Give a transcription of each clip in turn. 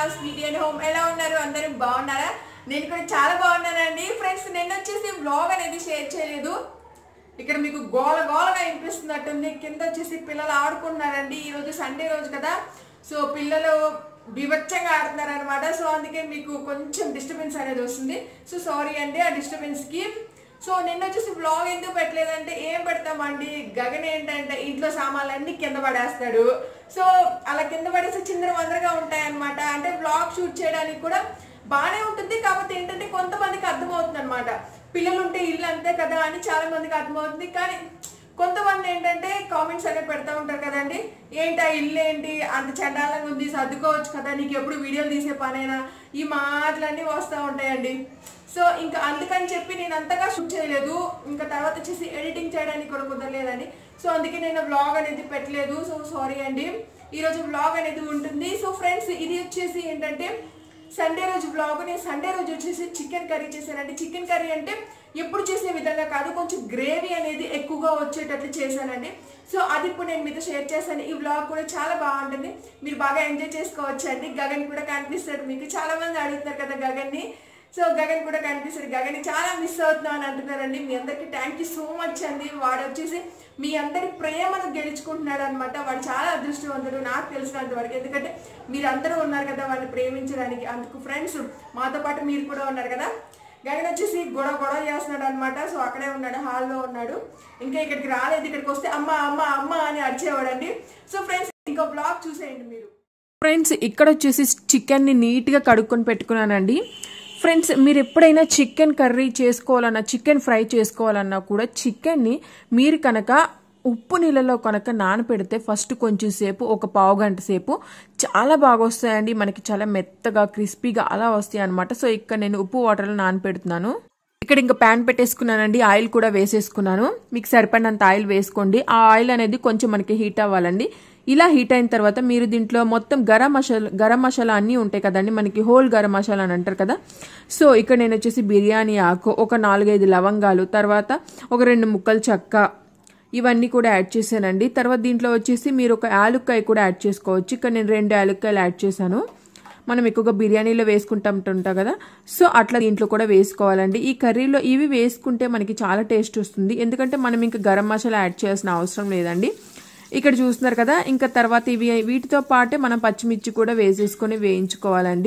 Sweety and home ఎలా ఉన్నారు అందరూ బాగున్నారా నేను కూడా చాలా బాగున్నానండి ఫ్రెండ్స్ నిన్న వచ్చేసి బ్లాగ్ అనేది షేర్ చేయలేదు ఇక్కడ మీకు గోల గోలగా వినిపిస్తున్నట్టుంది కింద వచ్చేసి పిల్లలు ఆడుకుంటున్నారండి ఈ రోజు సండే రోజు కదా సో పిల్లలు బీభత్సంగా ఆడుతున్నారు అనమాట సో అందుకే మీకు కొంచెం డిస్టర్బెన్స్ అనేది వస్తుంది సో సారీ అండి ఆ డిస్టర్బెన్స్ కి సో నిన్న వచ్చేసి బ్లాగ్ ఎందుకు పెట్టలేదంటే ఏం పెడతామండి గగన్ ఏంటంటే ఇంట్లో సామాన్లు అన్ని కింద పడేస్తాడు సో అలా కింద పడేసి చిందర వందరగా ఉంటాయి అనమాట అంటే బ్లాగ్ షూట్ చేయడానికి కూడా బాగానే ఉంటుంది కాకపోతే ఏంటంటే కొంతమందికి అర్థమవుతుంది అనమాట పిల్లలు ఉంటే ఇల్లు అంతే కదా అని చాలా మందికి అర్థమవుతుంది కానీ కొంతమంది ఏంటంటే కామెంట్స్ అనేవి పెడతా ఉంటారు కదండి ఏంటి ఆ ఇల్లు ఏంటి అంత చండాలంగా ఉంది సర్దుకోవచ్చు కదా నీకు ఎప్పుడు వీడియోలు తీసే పనైనా ఈ మాటలన్నీ వస్తూ ఉంటాయండి సో ఇంకా అందుకని చెప్పి నేను అంతగా షూట్ చేయలేదు ఇంకా తర్వాత వచ్చేసి ఎడిటింగ్ చేయడానికి కూడా కుదరలేదండి సో అందుకే నేను వ్లాగ్ అనేది పెట్టలేదు సో సారీ అండి ఈరోజు వ్లాగ్ అనేది ఉంటుంది సో ఫ్రెండ్స్ ఇది వచ్చేసి ఏంటంటే సండే రోజు బ్లాగ్ నేను సండే రోజు వచ్చేసి చికెన్ కర్రీ చేశానండి చికెన్ కర్రీ అంటే ఎప్పుడు చేసే విధంగా కాదు కొంచెం గ్రేవీ అనేది ఎక్కువగా వచ్చేటట్లు చేశానండి సో అది ఇప్పుడు నేను మీతో షేర్ చేశాను ఈ బ్లాగ్ కూడా చాలా బాగుంటుంది మీరు బాగా ఎంజాయ్ చేసుకోవచ్చు అండి గగన్ కూడా కనిపిస్తాడు మీకు చాలా మంది అడుగుతున్నారు కదా గగన్ని సో గగన్ కూడా కనిపిస్తాడు గగన్ చాలా మిస్ అవుతున్నావు అని అంటున్నారండి మీ అందరికి థ్యాంక్ యూ సో మచ్ అండి వాడు వచ్చేసి మీ అందరి ప్రేమను గెలుచుకుంటున్నాడు అనమాట వాడు చాలా అదృష్టవంతుడు నాకు తెలిసినంత వరకు ఎందుకంటే మీరందరూ ఉన్నారు కదా వాడిని ప్రేమించడానికి అందుకు ఫ్రెండ్స్ మాతో పాటు మీరు కూడా ఉన్నారు కదా గగన్ వచ్చేసి గొడవ గొడవ చేస్తున్నాడు అనమాట సో అక్కడే ఉన్నాడు హాల్లో ఉన్నాడు ఇంకా ఇక్కడికి రాలేదు ఇక్కడికి వస్తే అమ్మ అమ్మ అమ్మ అని అరిచేవాడండి సో ఫ్రెండ్స్ ఇంకో బ్లాగ్ చూసేయండి మీరు ఫ్రెండ్స్ ఇక్కడ వచ్చేసి చికెన్ని నీట్గా కడుక్కొని పెట్టుకున్నానండి ఫ్రెండ్స్ మీరు ఎప్పుడైనా చికెన్ కర్రీ చేసుకోవాలన్నా చికెన్ ఫ్రై చేసుకోవాలన్నా కూడా చికెన్ని మీరు కనుక ఉప్పు నీళ్ళలో కనుక నానపెడితే ఫస్ట్ కొంచెం సేపు ఒక పావు గంట సేపు చాలా బాగా వస్తాయండి మనకి చాలా మెత్తగా క్రిస్పీగా అలా వస్తాయి అనమాట సో ఇక్కడ నేను ఉప్పు వాటర్లో నానపెడుతున్నాను ఇక్కడ ఇంకా ప్యాన్ పెట్టేసుకున్నానండి ఆయిల్ కూడా వేసేసుకున్నాను మీకు సరిపడినంత ఆయిల్ వేసుకోండి ఆ ఆయిల్ అనేది కొంచెం మనకి హీట్ అవ్వాలండి ఇలా హీట్ అయిన తర్వాత మీరు దీంట్లో మొత్తం గరం మసాలా గరం మసాలా అన్నీ ఉంటాయి కదండి మనకి హోల్ గరం మసాలా అని అంటారు కదా సో ఇక్కడ నేను వచ్చేసి బిర్యానీ ఆకు ఒక నాలుగైదు లవంగాలు తర్వాత ఒక రెండు ముక్కలు చెక్క ఇవన్నీ కూడా యాడ్ చేశానండి తర్వాత దీంట్లో వచ్చేసి మీరు ఒక యాలుక్కాయ కూడా యాడ్ చేసుకోవచ్చు ఇక్కడ నేను రెండు యాలుక్కాయలు యాడ్ చేశాను మనం ఎక్కువగా బిర్యానీలో వేసుకుంటుంటాం కదా సో అట్లా దీంట్లో కూడా వేసుకోవాలండి ఈ కర్రీలో ఇవి వేసుకుంటే మనకి చాలా టేస్ట్ వస్తుంది ఎందుకంటే మనం ఇంకా గరం మసాలా యాడ్ చేయాల్సిన అవసరం లేదండి ఇక్కడ చూస్తున్నారు కదా ఇంకా తర్వాత ఇవి వీటితో పాటే మనం పచ్చిమిర్చి కూడా వేసేసుకొని వేయించుకోవాలండి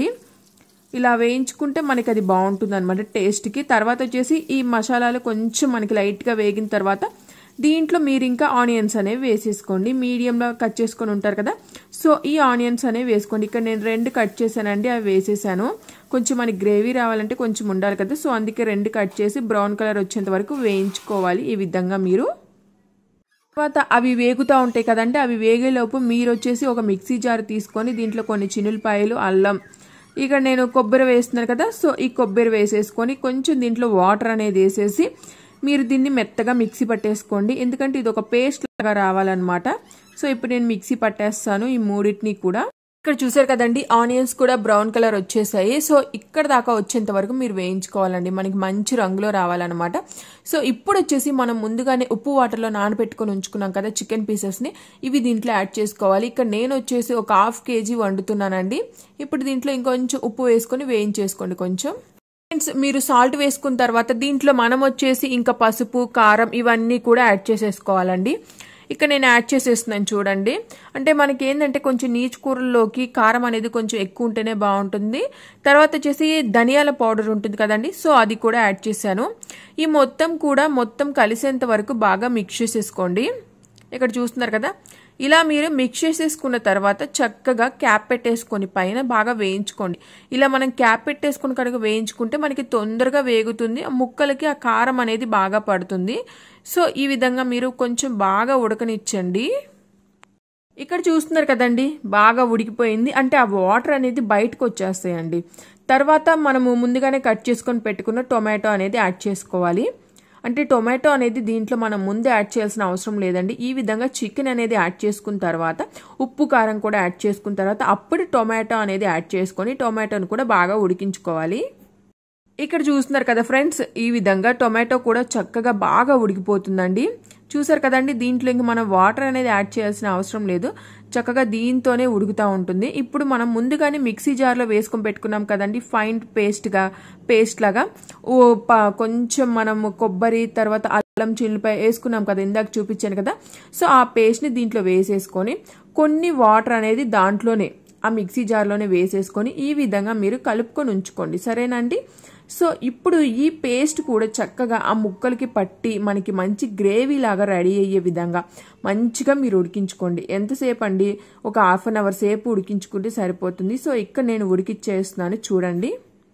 ఇలా వేయించుకుంటే మనకి అది బాగుంటుంది అనమాట టేస్ట్కి తర్వాత వచ్చేసి ఈ మసాలాలు కొంచెం మనకి లైట్గా వేగిన తర్వాత దీంట్లో మీరు ఇంకా ఆనియన్స్ అనేవి వేసేసుకోండి మీడియంలో కట్ చేసుకొని ఉంటారు కదా సో ఈ ఆనియన్స్ అనేవి వేసుకోండి ఇక్కడ నేను రెండు కట్ చేశానండి అవి వేసేసాను కొంచెం మనకి గ్రేవీ రావాలంటే కొంచెం ఉండాలి కదా సో అందుకే రెండు కట్ చేసి బ్రౌన్ కలర్ వచ్చేంత వరకు వేయించుకోవాలి ఈ విధంగా మీరు తర్వాత అవి వేగుతూ ఉంటాయి కదంటే అవి వేగేలోపు మీరు వచ్చేసి ఒక మిక్సీ జార్ తీసుకొని దీంట్లో కొన్ని చినులపాయలు అల్లం ఇక్కడ నేను కొబ్బరి వేస్తున్నాను కదా సో ఈ కొబ్బరి వేసేసుకొని కొంచెం దీంట్లో వాటర్ అనేది వేసేసి మీరు దీన్ని మెత్తగా మిక్సీ పట్టేసుకోండి ఎందుకంటే ఇది ఒక పేస్ట్ లాగా రావాలన్నమాట సో ఇప్పుడు నేను మిక్సీ పట్టేస్తాను ఈ మూడింటిని కూడా ఇక్కడ చూసారు కదండి ఆనియన్స్ కూడా బ్రౌన్ కలర్ వచ్చేసాయి సో ఇక్కడ దాకా వచ్చేంత వరకు మీరు వేయించుకోవాలండి మనకి మంచి రంగులో రావాలన్నమాట సో ఇప్పుడు వచ్చేసి మనం ముందుగానే ఉప్పు వాటర్లో నానబెట్టుకొని ఉంచుకున్నాం కదా చికెన్ పీసెస్ని ఇవి దీంట్లో యాడ్ చేసుకోవాలి ఇక్కడ నేను వచ్చేసి ఒక హాఫ్ కేజీ వండుతున్నానండి ఇప్పుడు దీంట్లో ఇంకొంచెం ఉప్పు వేసుకొని వేయించేసుకోండి కొంచెం ఫ్రెండ్స్ మీరు సాల్ట్ వేసుకున్న తర్వాత దీంట్లో మనం వచ్చేసి ఇంకా పసుపు కారం ఇవన్నీ కూడా యాడ్ చేసేసుకోవాలండి ఇక్కడ నేను యాడ్ చేసేస్తున్నాను చూడండి అంటే మనకి ఏంటంటే కొంచెం నీచు కూరల్లోకి కారం అనేది కొంచెం ఎక్కువ ఉంటేనే బాగుంటుంది తర్వాత వచ్చేసి ధనియాల పౌడర్ ఉంటుంది కదండి సో అది కూడా యాడ్ చేశాను ఈ మొత్తం కూడా మొత్తం కలిసేంత వరకు బాగా మిక్స్ చేసేసుకోండి ఇక్కడ చూస్తున్నారు కదా ఇలా మీరు మిక్స్ చేసేసుకున్న తర్వాత చక్కగా క్యాప్ పెట్టేసుకొని పైన బాగా వేయించుకోండి ఇలా మనం క్యాప్ పెట్టేసుకుని కనుక వేయించుకుంటే మనకి తొందరగా వేగుతుంది ఆ ముక్కలకి ఆ కారం అనేది బాగా పడుతుంది సో ఈ విధంగా మీరు కొంచెం బాగా ఉడకనిచ్చండి ఇక్కడ చూస్తున్నారు కదండి బాగా ఉడికిపోయింది అంటే ఆ వాటర్ అనేది బయటకు వచ్చేస్తాయండి తర్వాత మనము ముందుగానే కట్ చేసుకొని పెట్టుకున్న టొమాటో అనేది యాడ్ చేసుకోవాలి అంటే టొమాటో అనేది దీంట్లో మనం ముందే యాడ్ చేయాల్సిన అవసరం లేదండి ఈ విధంగా చికెన్ అనేది యాడ్ చేసుకున్న తర్వాత ఉప్పు కారం కూడా యాడ్ చేసుకున్న తర్వాత అప్పుడు టొమాటో అనేది యాడ్ చేసుకొని టొమాటోని కూడా బాగా ఉడికించుకోవాలి ఇక్కడ చూస్తున్నారు కదా ఫ్రెండ్స్ ఈ విధంగా టొమాటో కూడా చక్కగా బాగా ఉడికిపోతుందండి చూసారు కదండి దీంట్లో ఇంక మనం వాటర్ అనేది యాడ్ చేయాల్సిన అవసరం లేదు చక్కగా దీంతోనే ఉడుకుతూ ఉంటుంది ఇప్పుడు మనం ముందుగానే మిక్సీ జార్లో వేసుకొని పెట్టుకున్నాం కదండి ఫైన్ పేస్ట్గా పేస్ట్ లాగా ఓ ప- కొంచెం మనం కొబ్బరి తర్వాత అల్లం చిల్లిపాయ వేసుకున్నాం కదా ఇందాక చూపించాను కదా సో ఆ పేస్ట్ని దీంట్లో వేసేసుకొని కొన్ని వాటర్ అనేది దాంట్లోనే ఆ మిక్సీ జార్లోనే వేసేసుకొని ఈ విధంగా మీరు కలుపుకొని ఉంచుకోండి సరేనండి సో ఇప్పుడు ఈ పేస్ట్ కూడా చక్కగా ఆ ముక్కలకి పట్టి మనకి మంచి గ్రేవీ లాగా రెడీ అయ్యే విధంగా మంచిగా మీరు ఉడికించుకోండి ఎంతసేపు అండి ఒక హాఫ్ అన్ అవర్ సేపు ఉడికించుకుంటే సరిపోతుంది సో ఇక్కడ నేను ఉడికిచ్చేస్తున్నాను చూడండి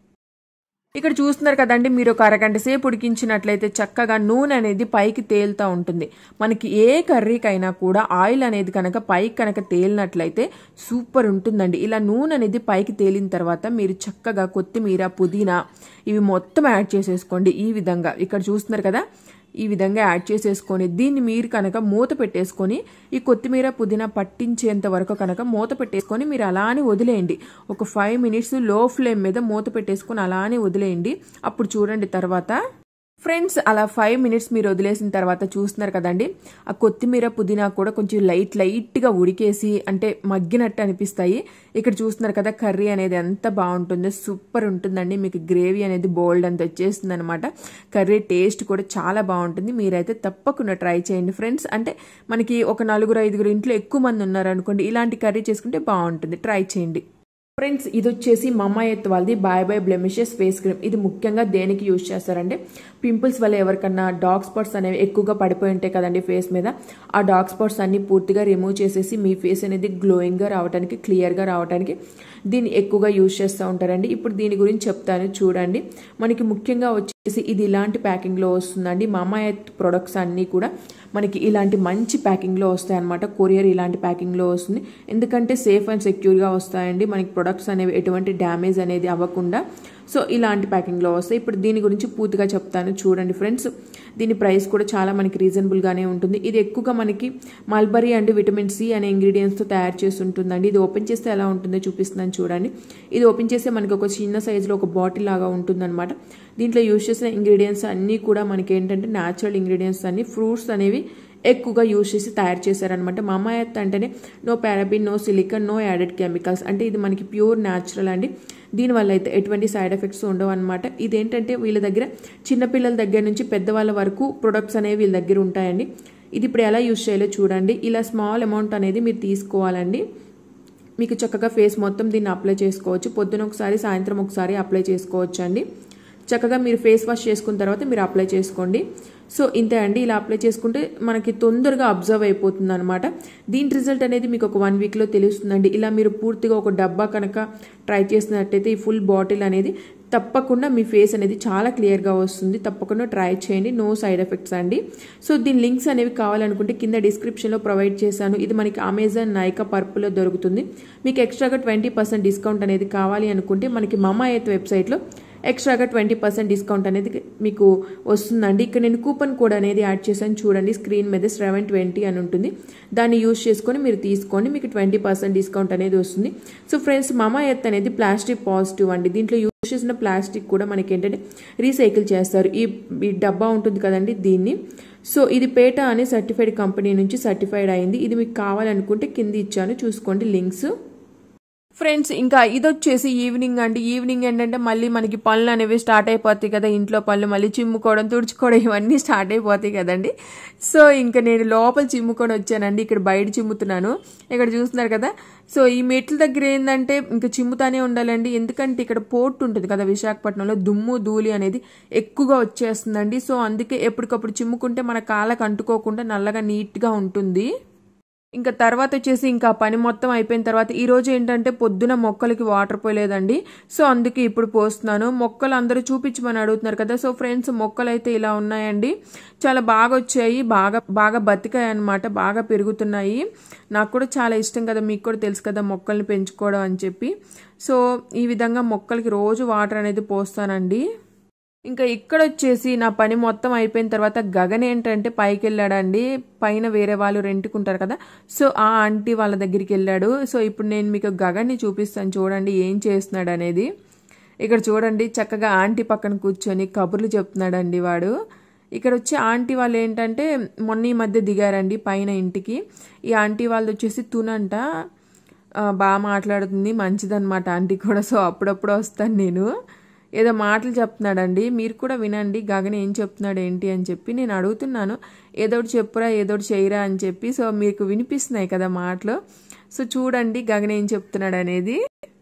ఇక్కడ చూస్తున్నారు కదండి మీరు ఒక అరగంట సేపు ఉడికించినట్లయితే చక్కగా నూనె అనేది పైకి తేలుతూ ఉంటుంది మనకి ఏ కర్రీకైనా కూడా ఆయిల్ అనేది కనుక పైకి కనుక తేలినట్లయితే సూపర్ ఉంటుందండి ఇలా నూనె అనేది పైకి తేలిన తర్వాత మీరు చక్కగా కొత్తిమీర పుదీనా ఇవి మొత్తం యాడ్ చేసేసుకోండి ఈ విధంగా ఇక్కడ చూస్తున్నారు కదా ఈ విధంగా యాడ్ చేసేసుకొని దీన్ని మీరు కనుక మూత పెట్టేసుకొని ఈ కొత్తిమీర పుదీనా పట్టించేంత వరకు కనుక మూత పెట్టేసుకొని మీరు అలానే వదిలేయండి ఒక ఫైవ్ మినిట్స్ లో ఫ్లేమ్ మీద మూత పెట్టేసుకొని అలానే వదిలేయండి అప్పుడు చూడండి తర్వాత ఫ్రెండ్స్ అలా ఫైవ్ మినిట్స్ మీరు వదిలేసిన తర్వాత చూస్తున్నారు కదండి ఆ కొత్తిమీర పుదీనా కూడా కొంచెం లైట్ లైట్గా ఉడికేసి అంటే మగ్గినట్టు అనిపిస్తాయి ఇక్కడ చూస్తున్నారు కదా కర్రీ అనేది ఎంత బాగుంటుందో సూపర్ ఉంటుందండి మీకు గ్రేవీ అనేది బోల్డ్ అంత వచ్చేస్తుంది అనమాట కర్రీ టేస్ట్ కూడా చాలా బాగుంటుంది మీరైతే తప్పకుండా ట్రై చేయండి ఫ్రెండ్స్ అంటే మనకి ఒక నలుగురు ఐదుగురు ఇంట్లో ఎక్కువ మంది ఉన్నారనుకోండి ఇలాంటి కర్రీ చేసుకుంటే బాగుంటుంది ట్రై చేయండి ఫ్రెండ్స్ ఇది వచ్చేసి మమ్మాయత్ వాళ్ళది bye bye blemishes face cream ఇది ముఖ్యంగా దేనికి యూజ్ చేస్తారంటే పింపుల్స్ వల్ల ఎవరికన్నా డార్క్ స్పాట్స్ అనేవి ఎక్కువగా పడిపోయి ఉంటాయి కదండి ఫేస్ మీద ఆ డార్క్ స్పాట్స్ అన్ని పూర్తిగా రిమూవ్ చేసేసి మీ ఫేస్ అనేది గ్లోయింగ్గా రావడానికి క్లియర్గా రావడానికి దీన్ని ఎక్కువగా యూజ్ చేస్తూ ఉంటారండి ఇప్పుడు దీని గురించి చెప్తాను చూడండి మనకి ముఖ్యంగా వచ్చేసి ఇది ఇలాంటి ప్యాకింగ్లో వస్తుందండి మమ్మాయత్ ప్రొడక్ట్స్ అన్నీ కూడా మనకి ఇలాంటి మంచి ప్యాకింగ్లో వస్తాయి అనమాట కొరియర్ ఇలాంటి ప్యాకింగ్లో వస్తుంది ఎందుకంటే సేఫ్ అండ్ సెక్యూర్గా వస్తాయండి మనకి ప్రొడక్ట్స్ అనేవి ఎటువంటి డ్యామేజ్ అనేది అవ్వకుండా సో ఇలాంటి ప్యాకింగ్లో వస్తాయి ఇప్పుడు దీని గురించి పూర్తిగా చెప్తాను చూడండి ఫ్రెండ్స్ దీని ప్రైస్ కూడా చాలా మనకి రీజనబుల్గానే ఉంటుంది ఇది ఎక్కువగా మనకి మల్బరీ అండ్ విటమిన్ సి అనే ఇంగ్రీడియంట్స్తో తయారు చేసి ఉంటుందండి ఇది ఓపెన్ చేస్తే ఎలా ఉంటుందో చూపిస్తున్నాను చూడండి ఇది ఓపెన్ చేస్తే మనకి ఒక చిన్న సైజులో ఒక బాటిల్ లాగా ఉంటుందన్నమాట దీంట్లో యూజ్ చేసిన ఇంగ్రీడియంట్స్ అన్నీ కూడా మనకి ఏంటంటే న్యాచురల్ ఇంగ్రీడియంట్స్ అన్ని ఫ్రూట్స్ అనేవి ఎక్కువగా యూజ్ చేసి తయారు చేశారనమాట మామాయత్ అంటేనే no paraben no silicone no added chemicals అంటే ఇది మనకి ప్యూర్ న్యాచురల్ అండి దీనివల్ల అయితే ఎటువంటి సైడ్ ఎఫెక్ట్స్ ఉండవు అనమాట ఇదేంటంటే వీళ్ళ దగ్గర చిన్నపిల్లల దగ్గర నుంచి పెద్దవాళ్ళ వరకు ప్రొడక్ట్స్ అనేవి వీళ్ళ దగ్గర ఉంటాయండి ఇది ఇప్పుడు ఎలా యూజ్ చేయాలో చూడండి ఇలా స్మాల్ అమౌంట్ అనేది మీరు తీసుకోవాలండి మీకు చక్కగా ఫేస్ మొత్తం దీన్ని అప్లై చేసుకోవచ్చు పొద్దున ఒకసారి సాయంత్రం ఒకసారి అప్లై చేసుకోవచ్చు అండి చక్కగా మీరు ఫేస్ వాష్ చేసుకున్న తర్వాత మీరు అప్లై చేసుకోండి సో ఇంతే అండి ఇలా అప్లై చేసుకుంటే మనకి తొందరగా అబ్జర్వ్ అయిపోతుంది అనమాట దీని రిజల్ట్ అనేది మీకు ఒక వన్ వీక్లో తెలుస్తుందండి ఇలా మీరు పూర్తిగా ఒక డబ్బా కనుక ట్రై చేసినట్టయితే ఈ ఫుల్ బాటిల్ అనేది తప్పకుండా మీ ఫేస్ అనేది చాలా క్లియర్గా వస్తుంది తప్పకుండా ట్రై చేయండి నో సైడ్ ఎఫెక్ట్స్ అండి సో దీని లింక్స్ అనేవి కావాలనుకుంటే కింద డిస్క్రిప్షన్లో ప్రొవైడ్ చేశాను ఇది మనకి అమెజాన్ నైకా పర్పుల్లో దొరుకుతుంది మీకు ఎక్స్ట్రాగా ట్వంటీ పర్సెంట్ డిస్కౌంట్ అనేది కావాలి అనుకుంటే మనకి మమా ఎత్ వెబ్సైట్లో ఎక్స్ట్రాగా ట్వంటీ పర్సెంట్ డిస్కౌంట్ అనేది మీకు వస్తుందండి ఇక్కడ నేను కూపన్ కోడ్ అనేది యాడ్ చేశాను చూడండి స్క్రీన్ మీద సెవెన్ ట్వంటీ అని ఉంటుంది దాన్ని యూజ్ చేసుకొని మీరు తీసుకోండి మీకు ట్వంటీ పర్సెంట్ డిస్కౌంట్ అనేది వస్తుంది సో ఫ్రెండ్స్ మమా ఎత్ అనేది ప్లాస్టిక్ పాజిటివ్ అండి దీంట్లో యూజ్ చేసిన ప్లాస్టిక్ కూడా మనకి ఏంటంటే రీసైకిల్ చేస్తారు ఈ ఈ డబ్బా ఉంటుంది కదండి దీన్ని సో ఇది పేటా అనే సర్టిఫైడ్ కంపెనీ నుంచి సర్టిఫైడ్ అయింది ఇది మీకు కావాలనుకుంటే కింద ఇచ్చాను చూసుకోండి లింక్స్ ఫ్రెండ్స్ ఇంకా ఇది వచ్చేసి ఈవినింగ్ అండి ఈవినింగ్ ఏంటంటే మళ్ళీ మనకి పనులు అనేవి స్టార్ట్ అయిపోతాయి కదా ఇంట్లో పనులు మళ్ళీ చిమ్ముకోవడం తుడుచుకోవడం ఇవన్నీ స్టార్ట్ అయిపోతాయి కదండి సో ఇంకా నేను లోపల చిమ్ముకొని వచ్చానండి ఇక్కడ బయట చిమ్ముతున్నాను ఇక్కడ చూస్తున్నారు కదా సో ఈ మెట్ల దగ్గర ఏంటంటే ఇంకా చిమ్ముతానే ఉండాలండి ఎందుకంటే ఇక్కడ పోర్ట్ ఉంటుంది కదా విశాఖపట్నంలో దుమ్ము ధూళి అనేది ఎక్కువగా వచ్చేస్తుందండి సో అందుకే ఎప్పటికప్పుడు చిమ్ముకుంటే మన కాళ్ళకు అంటుకోకుండా నల్లగా నీట్గా ఉంటుంది ఇంకా తర్వాత వచ్చేసి ఇంకా పని మొత్తం అయిపోయిన తర్వాత ఈ రోజు ఏంటంటే పొద్దున మొక్కలకి వాటర్ పోయలేదండి సో అందుకే ఇప్పుడు పోస్తున్నాను మొక్కలు అందరూ చూపించమని అడుగుతున్నారు కదా సో ఫ్రెండ్స్ మొక్కలు అయితే ఇలా ఉన్నాయండి చాలా బాగా వచ్చాయి బాగా బాగా బతికాయి అనమాట బాగా పెరుగుతున్నాయి నాకు కూడా చాలా ఇష్టం కదా మీకు కూడా తెలుసు కదా మొక్కల్ని పెంచుకోవడం అని చెప్పి సో ఈ విధంగా మొక్కలకి రోజు వాటర్ అనేది పోస్తానండి ఇంకా ఇక్కడ వచ్చేసి నా పని మొత్తం అయిపోయిన తర్వాత గగన్ ఏంటంటే పైకి వెళ్ళాడండి పైన వేరే వాళ్ళు రెంట్కుంటారు కదా సో ఆ ఆంటీ వాళ్ళ దగ్గరికి వెళ్ళాడు సో ఇప్పుడు నేను మీకు గగన్ని చూపిస్తాను చూడండి ఏం చేస్తున్నాడు అనేది ఇక్కడ చూడండి చక్కగా ఆంటీ పక్కన కూర్చొని కబుర్లు చెప్తున్నాడండి వాడు ఇక్కడ వచ్చి ఆంటీ వాళ్ళు ఏంటంటే మొన్న ఈ మధ్య దిగారండి పైన ఇంటికి ఈ ఆంటీ వాళ్ళది వచ్చేసి తునంట ఆ, బాగా మాట్లాడుతుంది మంచిదన్నమాట ఆంటీ కూడా సో అప్పుడప్పుడు వస్తాను నేను ఏదో మాటలు చెప్తున్నాడండి మీరు కూడా వినండి గగన్ ఏం చెప్తున్నాడు ఏంటి అని చెప్పి నేను అడుగుతున్నాను ఏదో ఒకటి చెప్పురా ఏదో ఒకటి చేయరా అని చెప్పి సో మీకు వినిపిస్తున్నాయి కదా మాటలు సో చూడండి గగన్ ఏం చెప్తున్నాడు అనేది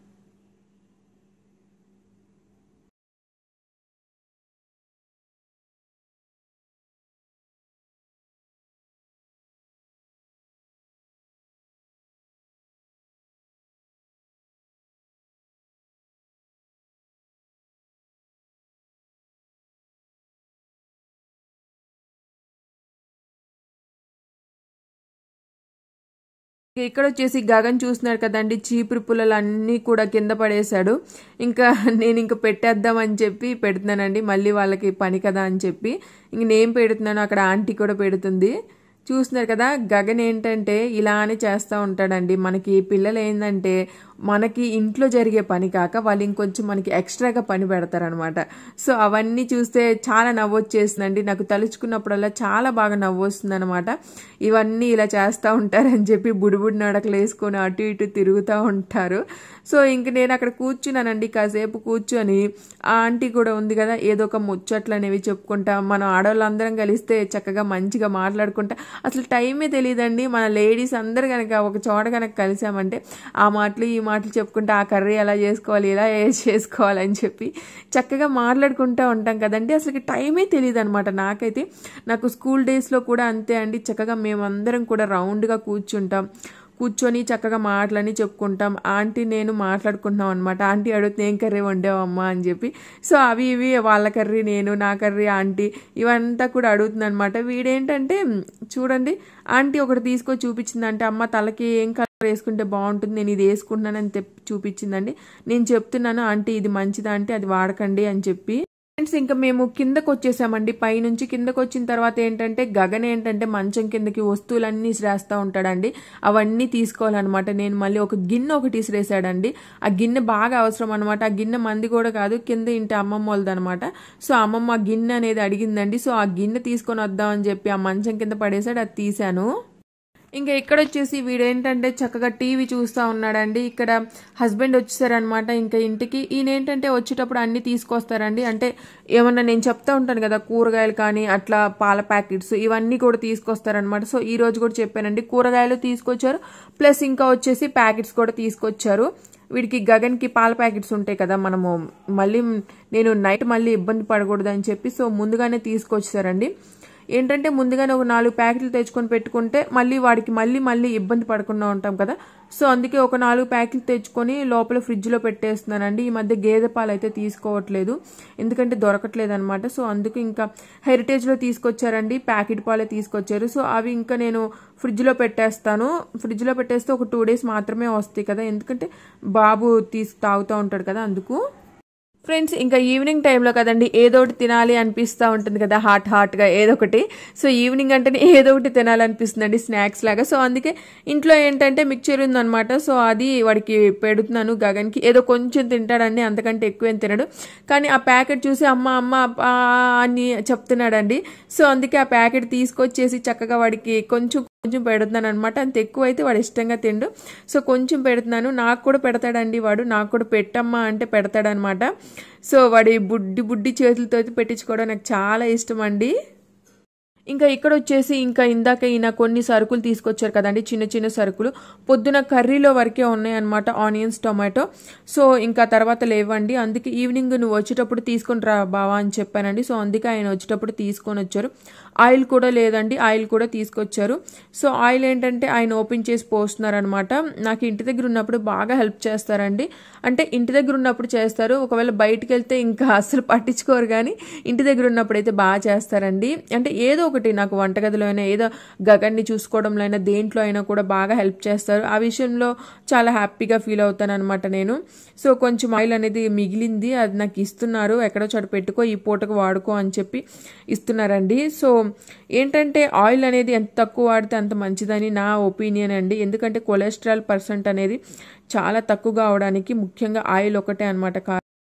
ఇక్కడ వచ్చేసి గగన్ చూస్తున్నాడు కదండి చీపురు పుల్లలు అన్నీ కూడా కింద పడేశాడు ఇంకా నేను ఇంకా పెట్టేద్దామని చెప్పి పెడుతున్నానండి మళ్ళీ వాళ్ళకి పని కదా అని చెప్పి ఇంక నేను పెడుతున్నాను అక్కడ ఆంటీ కూడా పెడుతుంది చూస్తున్నారు కదా గగన్ ఏంటంటే ఇలానే చేస్తూ ఉంటాడండి మనకి పిల్లలు ఏంటంటే మనకి ఇంట్లో జరిగే పని కాక వాళ్ళు ఇంకొంచెం మనకి ఎక్స్ట్రాగా పని పెడతారనమాట సో అవన్నీ చూస్తే చాలా నవ్వు వచ్చేసిందండి నాకు తలుచుకున్నప్పుడల్లా చాలా బాగా నవ్వు వస్తుంది అనమాట ఇవన్నీ ఇలా చేస్తూ ఉంటారని చెప్పి బుడిబుడి నడకలు వేసుకొని అటు ఇటు తిరుగుతూ ఉంటారు సో ఇంక నేను అక్కడ కూర్చున్నానండి కాసేపు కూర్చొని ఆ ఆంటీ కూడా ఉంది కదా ఏదో ఒక ముచ్చట్లు అనేవి చెప్పుకుంటా మనం ఆడవాళ్ళందరం కలిస్తే చక్కగా మంచిగా మాట్లాడుకుంటా అసలు టైమే తెలియదండి మన లేడీస్ అందరు కనుక ఒక చోట కనుక కలిసామంటే ఆ మాటలు ఈ మాటలు చెప్పుకుంటా ఆ కర్రీ ఎలా చేసుకోవాలి ఇలా ఏ- చేసుకోవాలని చెప్పి చక్కగా మాట్లాడుకుంటూ ఉంటాం కదండి అసలు టైమే తెలియదు అనమాట నాకైతే నాకు స్కూల్ డేస్లో కూడా అంతే అండి చక్కగా మేమందరం కూడా రౌండ్గా కూర్చుంటాం కూర్చొని చక్కగా మాటలని చెప్పుకుంటాం ఆంటీ నేను మాట్లాడుకుంటున్నాం అనమాట ఆంటీ అడుగుతుంది ఏం కర్రీ వండావమ్మా అని చెప్పి సో అవి ఇవి వాళ్ళ కర్రీ నేను నా కర్రీ ఆంటీ ఇవంతా కూడా అడుగుతుంది అనమాట వీడేంటంటే చూడండి ఆంటీ ఒకటి తీసుకొని చూపించిందంటే అమ్మ తలకి ఏం కలర్ వేసుకుంటే బాగుంటుంది నేను ఇది వేసుకుంటున్నానని తెప్ చూపించిందండి నేను చెప్తున్నాను ఆంటీ ఇది మంచిదా అంటే అది వాడకండి అని చెప్పి ఫ్రెండ్స్ ఇంకా మేము కిందకు వచ్చేసామండి పైనుంచి కిందకు వచ్చిన తర్వాత ఏంటంటే గగన్ ఏంటంటే మంచం కిందకి వస్తువులన్నీ ఇసిరేస్తూ ఉంటాడండి అవన్నీ తీసుకోవాలన్నమాట నేను మళ్ళీ ఒక గిన్నె ఒకటి ఇసిరేసాడండి ఆ గిన్నె బాగా అవసరం అనమాట ఆ గిన్నె మంది కూడా కాదు కింద ఇంటి అమ్మమ్మ వాళ్ళది అనమాట సో అమ్మమ్మ ఆ గిన్నె అనేది అడిగిందండి సో ఆ గిన్నె తీసుకొని వద్దామని చెప్పి ఆ మంచం కింద పడేసాడు అది తీశాను ఇంకా ఇక్కడ వచ్చేసి వీడు ఏంటంటే చక్కగా టీవీ చూస్తూ ఉన్నాడండి ఇక్కడ హస్బెండ్ వచ్చేసారనమాట ఇంకా ఇంటికి ఈయన ఏంటంటే వచ్చేటప్పుడు అన్ని తీసుకొస్తారండి అంటే ఏమన్నా నేను చెప్తా ఉంటాను కదా కూరగాయలు కానీ అట్లా పాల ప్యాకెట్స్ ఇవన్నీ కూడా తీసుకొస్తారనమాట సో ఈ రోజు కూడా చెప్పానండి కూరగాయలు తీసుకొచ్చారు ప్లస్ ఇంకా వచ్చేసి ప్యాకెట్స్ కూడా తీసుకొచ్చారు వీడికి గగన్కి పాల ప్యాకెట్స్ ఉంటాయి కదా మనము మళ్ళీ నేను నైట్ మళ్ళీ ఇబ్బంది పడకూడదు అని చెప్పి సో ముందుగానే తీసుకొచ్చారండి ఏంటంటే ముందుగానే ఒక నాలుగు ప్యాకెట్లు తెచ్చుకొని పెట్టుకుంటే మళ్ళీ వాడికి మళ్ళీ మళ్ళీ ఇబ్బంది పడకుండా ఉంటాం కదా సో అందుకే ఒక నాలుగు ప్యాకెట్లు తెచ్చుకొని లోపల ఫ్రిడ్జ్లో పెట్టేస్తున్నానండి ఈ మధ్య గేదె పాలు అయితే తీసుకోవట్లేదు ఎందుకంటే దొరకట్లేదు అనమాట సో అందుకు ఇంకా హెరిటేజ్లో తీసుకొచ్చారండి ప్యాకెట్ పాలే తీసుకొచ్చారు సో అవి ఇంకా నేను ఫ్రిడ్జ్లో పెట్టేస్తాను ఫ్రిడ్జ్లో పెట్టేస్తే ఒక టూ డేస్ మాత్రమే వస్తాయి కదా ఎందుకంటే బాబు తీసి తాగుతూ ఉంటాడు కదా అందుకు ఫ్రెండ్స్ ఇంకా ఈవినింగ్ టైంలో కదండి ఏదో ఒకటి తినాలి అనిపిస్తూ ఉంటుంది కదా హాట్ హాట్గా ఏదో ఒకటి సో ఈవినింగ్ అంటేనే ఏదో ఒకటి తినాలనిపిస్తుందండి స్నాక్స్ లాగా సో అందుకే ఇంట్లో ఏంటంటే మిక్చర్ ఉందన్నమాట సో అది వాడికి పెడుతున్నాను గగన్కి ఏదో కొంచెం తింటాడండి అంతకంటే ఎక్కువేం తినడు కానీ ఆ ప్యాకెట్ చూసి అమ్మ అమ్మ ఆ అని చెప్తున్నాడండి సో అందుకే ఆ ప్యాకెట్ తీసుకొచ్చేసి చక్కగా వాడికి కొంచెం కొంచెం పెడుతున్నాను అనమాట అంత ఎక్కువ అయితే వాడు ఇష్టంగా తిండు సో కొంచెం పెడుతున్నాను నాకు కూడా పెడతాడండి వాడు నాకు కూడా పెట్టమ్మా అంటే పెడతాడనమాట సో వాడి బుడ్డి బుడ్డి చేతులతో అయితే పెట్టించుకోవడం నాకు చాలా ఇష్టం అండి ఇంకా ఇక్కడ వచ్చేసి ఇంకా ఇందాక ఈయన కొన్ని సరుకులు తీసుకొచ్చారు కదండి చిన్న చిన్న సరుకులు పొద్దున కర్రీలో వరకే ఉన్నాయన్నమాట ఆనియన్స్ టొమాటో సో ఇంకా తర్వాత లేవండి అందుకే ఈవినింగ్ నువ్వు వచ్చేటప్పుడు తీసుకొని రా బావా అని చెప్పానండి సో అందుకే ఆయన వచ్చేటప్పుడు తీసుకొని వచ్చారు ఆయిల్ కూడా లేదండి ఆయిల్ కూడా తీసుకొచ్చారు సో ఆయిల్ ఏంటంటే ఆయన ఓపెన్ చేసి పోస్తున్నారనమాట నాకు ఇంటి దగ్గర ఉన్నప్పుడు బాగా హెల్ప్ చేస్తారండి అంటే ఇంటి దగ్గర ఉన్నప్పుడు చేస్తారు ఒకవేళ బయటికి వెళ్తే ఇంకా అస్సలు పట్టించుకోరు కానీ ఇంటి దగ్గర ఉన్నప్పుడు అయితే బాగా చేస్తారండి అంటే ఏదో ఒకటి నాకు వంటగదిలో అయినా ఏదో గగన్ని చూసుకోవడంలో అయినా దేంట్లో అయినా కూడా బాగా హెల్ప్ చేస్తారు ఆ విషయంలో చాలా హ్యాపీగా ఫీల్ అవుతాను అనమాట నేను సో కొంచెం ఆయిల్ అనేది మిగిలింది అది నాకు ఇస్తున్నారు ఎక్కడో చోట పెట్టుకో ఈ పూటకు వాడుకో అని చెప్పి ఇస్తున్నారండి సో ఏంటంటే ఆయిల్ అనేది ఎంత తక్కువ వాడితే అంత మంచిదని నా ఒపీనియన్ అండి ఎందుకంటే కొలెస్ట్రాల్ పర్సెంట్ అనేది చాలా తక్కువగా అవడానికి ముఖ్యంగా ఆయిల్ ఒకటే అనమాట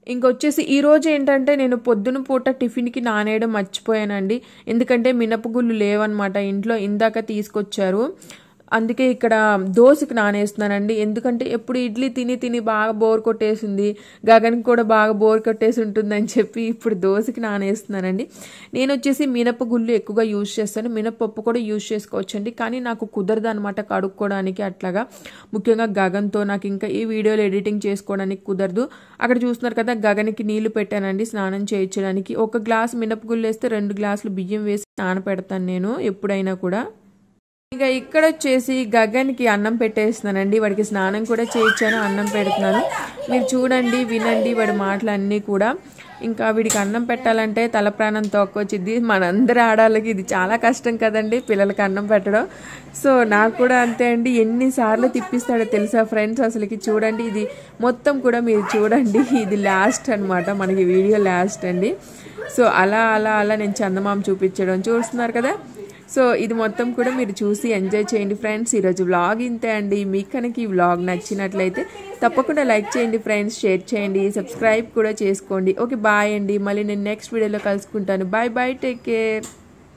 ఇంకొచ్చేసి ఈ రోజు ఏంటంటే నేను పొద్దున పూట టిఫిన్కి నానేయడం మర్చిపోయానండి ఎందుకంటే మినపగుళ్ళు లేవన్నమాట ఇంట్లో ఇందాక తీసుకొచ్చారు అందుకే ఇక్కడ దోశకి నానేస్తున్నానండి ఎందుకంటే ఎప్పుడు ఇడ్లీ తిని తిని బాగా బోర్ కొట్టేసింది గగన్కి కూడా బాగా బోర్ కొట్టేసి ఉంటుందని చెప్పి ఇప్పుడు దోశకి నానేస్తున్నానండి నేను వచ్చేసి మినపగుళ్ళు ఎక్కువగా యూజ్ చేస్తాను మినపప్పు కూడా యూజ్ చేసుకోవచ్చండి కానీ నాకు కుదరదు అనమాట కడుక్కోవడానికి అట్లాగా ముఖ్యంగా గగన్తో నాకు ఇంకా ఈ వీడియోలు ఎడిటింగ్ చేసుకోవడానికి కుదరదు అక్కడ చూస్తున్నారు కదా గగన్కి నీళ్లు పెట్టానండి స్నానం చేయించడానికి ఒక గ్లాస్ మినపగుళ్ళు వేస్తే రెండు గ్లాసులు బియ్యం వేసి నానపెడతాను నేను ఎప్పుడైనా కూడా ఇక ఇక్కడ వచ్చేసి గగన్కి అన్నం పెట్టేస్తున్నానండి వాడికి స్నానం కూడా చేయించాను అన్నం పెడుతున్నాను మీరు చూడండి వినండి వాడి మాటలన్నీ కూడా ఇంకా వీడికి అన్నం పెట్టాలంటే తల ప్రాణం తోకొచ్చిద్ది మనందరి ఆడాళ్ళకి ఇది చాలా కష్టం కదండి పిల్లలకి అన్నం పెట్టడం సో నాకు కూడా అంతే అండి ఎన్నిసార్లు తిప్పిస్తాడో తెలుసా ఫ్రెండ్స్ అసలుకి చూడండి ఇది మొత్తం కూడా మీరు చూడండి ఇది లాస్ట్ అనమాట మనకి వీడియో లాస్ట్ అండి సో అలా అలా అలా నేను చందమామ చూపించడం చూస్తున్నారు కదా సో ఇది మొత్తం కూడా మీరు చూసి ఎంజాయ్ చేయండి ఫ్రెండ్స్ ఈరోజు వ్లాగ్ ఇంతే అండి మీకు కనుక ఈ వ్లాగ్ నచ్చినట్లయితే తప్పకుండా లైక్ చేయండి ఫ్రెండ్స్ షేర్ చేయండి సబ్స్క్రైబ్ కూడా చేసుకోండి ఓకే బాయ్ అండి మళ్ళీ నేను నెక్స్ట్ వీడియోలో కలుసుకుంటాను బాయ్ బాయ్ టేక్ కేర్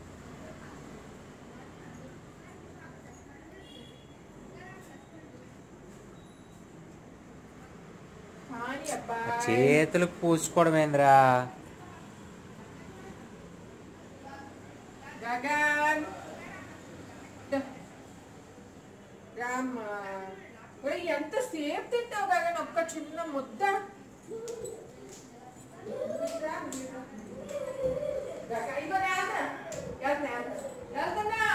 కానీ అబ్బా చేతులకు పూసుకోవడమేంద్రా గగన్ రామ్మా ఒరేయ్, ఎంత సేపు తింటావు గగన్ ఒక్క చిన్న ముద్ద గగన్, ఇదిగో వెళ్తున్నా. వెళ్తున్నా, వెళ్తున్నా.